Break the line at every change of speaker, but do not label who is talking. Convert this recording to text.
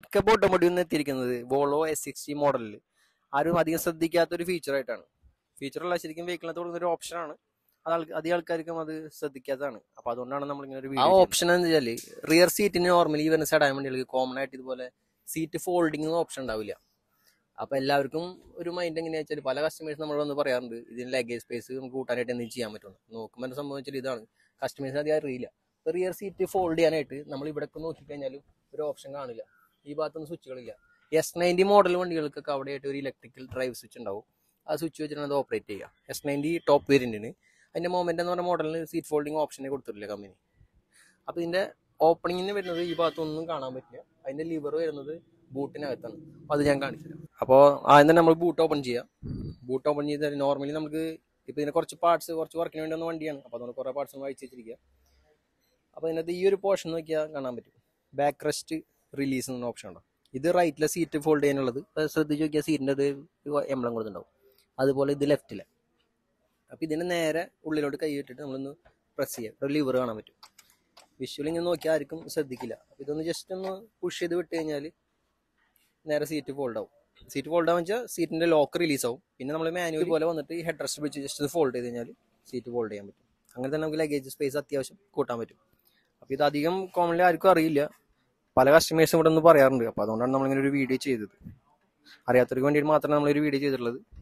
മിക്ക ബോട്ടം പൊടി ഒന്ന് എത്തിയിരിക്കുന്നത് വോളോ എസ് സിക്സ്റ്റി മോഡലിൽ ആരും അധികം ശ്രദ്ധിക്കാത്ത ഒരു ഫീച്ചർ ആയിട്ടാണ് ഫീച്ചറുള്ള ശരിക്കും വെഹിക്കിളിനകത്ത് കൊടുക്കുന്ന ഒരു ഓപ്ഷനാണ് അത് ആൾ- അധികം ആൾക്കാർക്കും അത് ശ്രദ്ധിക്കാത്തതാണ് അപ്പൊ അതുകൊണ്ടാണ് നമ്മൾ ഇങ്ങനെ ഒരു ആ ഓപ്ഷൻ എന്ന് വെച്ചാൽ റിയർ സീറ്റിന് നോർമലി വരുന്ന സെഡാൻ വണ്ടികൾക്ക് കോമൺ ആയിട്ട് ഇതുപോലെ സീറ്റ് ഫോൾഡിംഗ് ഓപ്ഷൻ ഉണ്ടാവില്ല അപ്പൊ എല്ലാവർക്കും ഒരു മൈൻഡ് എങ്ങനെയാ വെച്ചാൽ പല കസ്റ്റമേഴ്സ് നമ്മൾ വന്ന് പറയാറുണ്ട് ഇതിന് ലഗേജ് സ്പേസ് നമുക്ക് കൂട്ടാനായിട്ട് എന്തെങ്കിലും ചെയ്യാൻ പറ്റും നോക്കുമ്പോൾ എന്താ സംഭവം വെച്ചാൽ ഇതാണ് കസ്റ്റമേഴ്സിന് അധികം അറിയില്ല റിയർ സീറ്റ് ഫോൾഡ് ചെയ്യാനായിട്ട് നമ്മൾ ഇവിടെ ഒക്കെ നോക്കിക്കഴിഞ്ഞാലും ഒരു ഓപ്ഷൻ കാണില്ല ഈ ഭാഗത്തൊന്നും സ്വിച്ചുകളില്ല എസ് നയൻറ്റി മോഡൽ വണ്ടികൾക്കൊക്കെ അവിടെയായിട്ട് ഒരു ഇലക്ട്രിക്കൽ ഡ്രൈവ് സ്വിച്ച് ഉണ്ടാവും ആ സ്വിച്ച് വെച്ചിട്ടാണ് അത് ഓപ്പറേറ്റ് ചെയ്യുക എസ് നയൻറ്റി ടോപ്പ് വേരിയന്റിന് അതിന്റെ മൊമെന്റ് എന്ന് പറഞ്ഞ മോഡലിന് സീറ്റ് ഫോൾഡിംഗ് ഓപ്ഷനെ കൊടുത്തിട്ടില്ല കമ്പനി അപ്പോൾ ഇതിന്റെ ഓപ്പണിങ്ങിന് വരുന്നത് ഈ ഭാഗത്തൊന്നും കാണാൻ പറ്റില്ല അതിന്റെ ലിവർ വരുന്നത് ബൂട്ടിനകത്താണ് അപ്പോൾ അത് ഞാൻ കാണിച്ചു തരാം അപ്പോൾ ആദ്യം തന്നെ നമ്മൾ ബൂട്ട് ഓപ്പൺ ചെയ്യാം ബൂട്ട് ഓപ്പൺ ചെയ്താൽ നോർമലി നമുക്ക് ഇപ്പോൾ ഇതിന് കുറച്ച് പാർട്സ് കുറച്ച് വർക്കിന് വേണ്ടി വന്ന വണ്ടിയാണ് അപ്പോൾ അതുകൊണ്ട് കുറേ പാർട്സ് വായിച്ചു വെച്ചിരിക്കുക അപ്പോൾ ഇതിനകത്ത് ഈ ഒരു പോർഷൻ നോക്കിയാൽ കാണാൻ പറ്റും ബാക്ക് റെസ്റ്റ് റിലീസ് എന്ന ഓപ്ഷൻ ഉണ്ടോ ഇത് റൈറ്റിലെ സീറ്റ് ഫോൾഡ് ചെയ്യാനുള്ളത് അത് ശ്രദ്ധിച്ച് നോക്കിയാൽ സീറ്റിൻ്റെ അത് എംബ്ലം കൊടുത്തിട്ടുണ്ടാവും അതുപോലെ ഇത് ലെഫ്റ്റിലെ അപ്പോൾ ഇതിന് നേരെ ഉള്ളിലോട്ട് കൈ ഇട്ടിട്ട് നമ്മളൊന്ന് പ്രസ് ചെയ്യാം ഒരു ലിവർ കാണാൻ പറ്റും വിഷ്വൽ ഇങ്ങനെ നോക്കിയാൽ ആർക്കും ശ്രദ്ധിക്കില്ല അപ്പോൾ ഇതൊന്ന് ജസ്റ്റ് ഒന്ന് പുഷ് ചെയ്ത് വിട്ട് കഴിഞ്ഞാൽ നേരെ സീറ്റ് ഫോൾഡ് ആവും സീറ്റ് ഫോൾഡ് ആവുക വെച്ചാൽ സീറ്റിന്റെ ലോക്ക് റിലീസ് ആവും പിന്നെ നമ്മൾ മാനുവൽ പോലെ വന്നിട്ട് ഈ ഹെഡ് റെസ്റ്റ് വെച്ച് ജസ്റ്റ് ഫോൾഡ് ചെയ്ത് കഴിഞ്ഞാൽ സീറ്റ് ഫോൾഡ് ചെയ്യാൻ പറ്റും അങ്ങനെ തന്നെ നമുക്ക് ലഗേജ് സ്പേസ് അത്യാവശ്യം കൂട്ടാൻ പറ്റും അപ്പോൾ ഇത് അധികം കോമൺലി ആർക്കും അറിയില്ല പല കസ്റ്റമേഴ്സും ഇവിടെ ഒന്ന് പറയാറുണ്ട് അപ്പോൾ അതുകൊണ്ടാണ് നമ്മളിങ്ങനെ ഒരു വീഡിയോ ചെയ്തത് അറിയാത്തവർക്ക് വേണ്ടിയിട്ട് മാത്രമേ നമ്മളൊരു വീഡിയോ ചെയ്തിട്ടുള്ളത്